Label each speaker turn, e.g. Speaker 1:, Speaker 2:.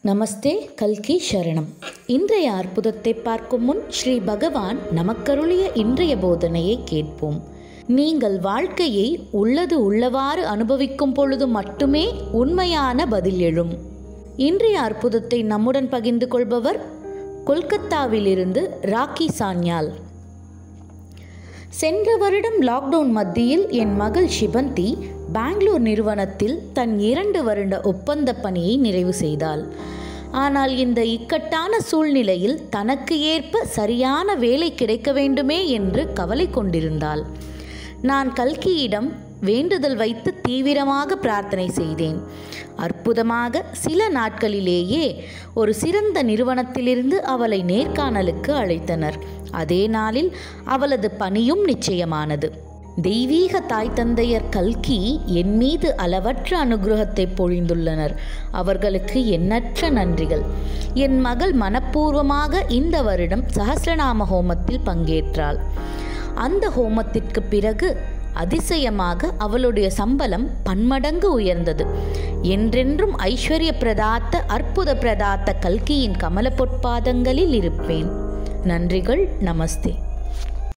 Speaker 1: நமஸ்தே கல்கி சரணம் இன்றைய அற்புதத்தை பார்க்கும் முன் ஸ்ரீ பகவான் நமக்கருளிய இன்றைய போதனையை கேட்போம் நீங்கள் வாழ்க்கையை உள்ளது உள்ளவாறு அனுபவிக்கும் பொழுது மட்டுமே உண்மையான பதில் எழும் இன்றைய அற்புதத்தை நம்முடன் பகிர்ந்து கொள்பவர் கொல்கத்தாவிலிருந்து ராக்கி சான்யால் சென்ற வருடம் லாக்டவுன் மத்தியில் என் மகள் ஷிபந்தி பெங்களூர் நிறுவனத்தில் தன் இரண்டு வருட ஒப்பந்த பணியை நிறைவு செய்தாள் ஆனால் இந்த இக்கட்டான சூழ்நிலையில் தனக்கு ஏற்ப சரியான வேலை கிடைக்க வேண்டுமே என்று கவலை கொண்டிருந்தாள் நான் கல்கியிடம் வேண்டுதல் வைத்து தீவிரமாக பிரார்த்தனை செய்தேன் அற்புதமாக சில நாட்களிலேயே ஒரு சிறந்த நிறுவனத்திலிருந்து அவளை நேர்காணலுக்கு அழைத்தனர் அதே நாளில் அவளது பணியும் நிச்சயமானது தெய்வீக தாய் தந்தையர் கல்கி என் மீது அளவற்ற அனுகிரகத்தை பொழிந்துள்ளனர் அவர்களுக்கு எண்ணற்ற நன்றிகள் என் மகள் மனப்பூர்வமாக இந்த வருடம் சஹசிரநாம ஹோமத்தில் பங்கேற்றாள் அந்த ஹோமத்திற்கு பிறகு அதிசயமாக அவளுடைய சம்பளம் பன்மடங்கு உயர்ந்தது என்றென்றும் ஐஸ்வர்ய பிரதாத்த அற்புத பிரதாத்த கல்கியின் கமல பொற்பாதங்களில் இருப்பேன் நன்றிகள் நமஸ்தே